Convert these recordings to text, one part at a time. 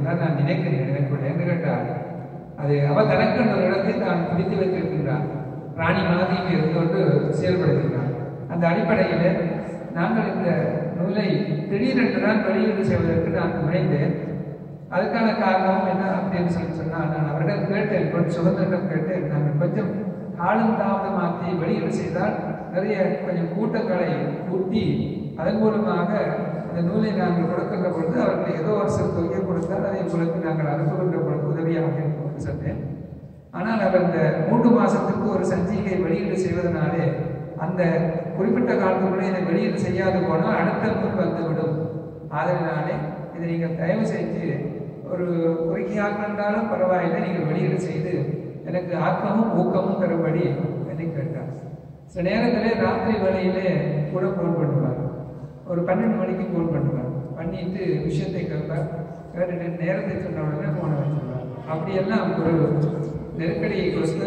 தான் நான் நினைக்கிறேன் எனக்கு என்று கேட்டால் அது அவ தனக்கு ஒரு இடத்தை தான் பிடித்து வைத்திருக்கின்றார் ராணி மாதிரி இங்கே இருந்து கொண்டு செயல்படுத்துகிறார் அந்த அடிப்படையில் நாங்கள் இந்த நூலை திடீரென்று தான் வெளியீடு செய்வதற்கு நான் முனைந்தேன் அதுக்கான காரணம் என்ன அப்படின்னு சொல்லி சொன்னால் நான் அவரிடம் கேட்டேன் கொஞ்சம் சுதந்திரம் கேட்டேன் நாங்கள் கொஞ்சம் காலம் தாமதமாக்கி வெளியீடு செய்தால் நிறைய கொஞ்சம் கூட்டங்களை கூட்டி அதன் மூலமாக இந்த நூலை நாங்கள் கொடுக்கின்ற பொழுது அவர்கள் ஏதோ ஒரு சில தொகையை கொடுத்தால் அதை உங்களுக்கு நாங்கள் அனுப்புகின்ற பொழுது உதவியாக இருக்கும் என்று சொன்னேன் ஆனால் அவர் இந்த மூன்று மாசத்துக்கு ஒரு சஞ்சிகை வெளியீடு செய்வதனாலே அந்த குறிப்பிட்ட காலத்துக்குள்ளே இதை வெளியீடு செய்யாது போனால் அடுத்த நூல் வந்துவிடும் ஆதலினாலே இதை நீங்கள் தயவு செஞ்சு ஒரு குறுகியாக இருந்தாலும் பரவாயில்லை நீங்கள் வெளியீடு செய்து எனக்கு ஆக்கமும் ஊக்கமும் தரும்படி என்னை கேட்டார் சில நேரத்திலே ராத்திரி வேளையிலே கூட ஃபோன் பண்ணுவார் ஒரு பன்னெண்டு மணிக்கு ஃபோன் பண்ணுவார் பண்ணிட்டு விஷயத்தை கேட்பார் கேட்டுட்டு நேரத்தை சொன்ன உடனே ஃபோனை வச்சுருவார் அப்படியெல்லாம் ஒரு நெருக்கடியை கொடுத்து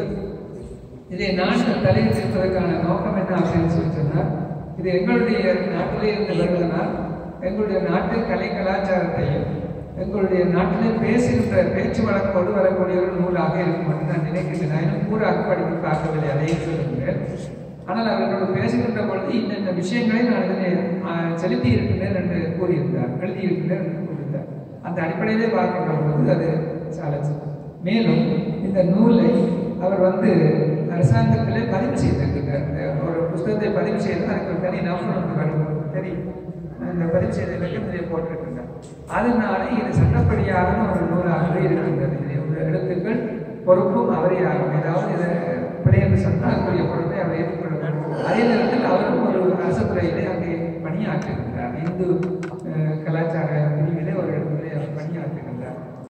இதை நான் தலையில் சேர்ப்பதற்கான நோக்கம் என்ன அப்படின்னு சொல்லி சொன்னால் இது எங்களுடைய நாட்டிலே இருந்து வருவதனால் எங்களுடைய நாட்டு கலை கலாச்சாரத்தையும் எங்களுடைய நாட்டிலே பேசுகின்ற பேச்சு வழக்கோடு வரக்கூடிய ஒரு நூலாக இருக்கும் என்று நான் நினைக்கின்றேன் நான் இன்னும் கூறாக படித்து பார்க்கவில்லை அதையே சொல்லுங்கள் ஆனால் அவர்களோடு பேசுகின்ற பொழுது இன்னென்ன விஷயங்களை நான் இதனை ஆஹ், செலுத்தி இருக்கின்றேன் என்று கூறியிருந்தார் எழுதியிருக்கின்றேன் என்று கூறியிருந்தார் அந்த அடிப்படையிலே பார்க்கின்ற பொழுது அது சாலச்சு மேலும் இந்த நூலை அவர் வந்து அரசாங்கத்திலே பதிவு செய்திருக்கிறார் இந்த ஒரு புஸ்தகத்தை பதிவு செய்து அதுக்கு ஒரு தனி நம்பர் ஒன்று வரும் தெரியும் இந்த பதிவு செய்த இலக்கியம் இதில் போட்டிருக்கின்றார் அதனால இது சட்டப்படியான ஒரு நூலாகவே இருக்கின்றது இதை ஒரு எழுத்துக்கள் பொறுப்பும் அவரே ஆகும் ஏதாவது இதை பிழை என்று சொன்னால் அதுக்குரிய பொறுப்பை அவர் ஏற்றுக்கொள்ள வேண்டும் அதே நேரத்தில் அவரும் ஒரு அரசு துறையிலே அங்கே பணியாற்றுகின்றார் இந்து அஹ், கலாச்சார பிரிவிலே ஒரு இடத்திலே அவர் பணியாற்றுகின்றார்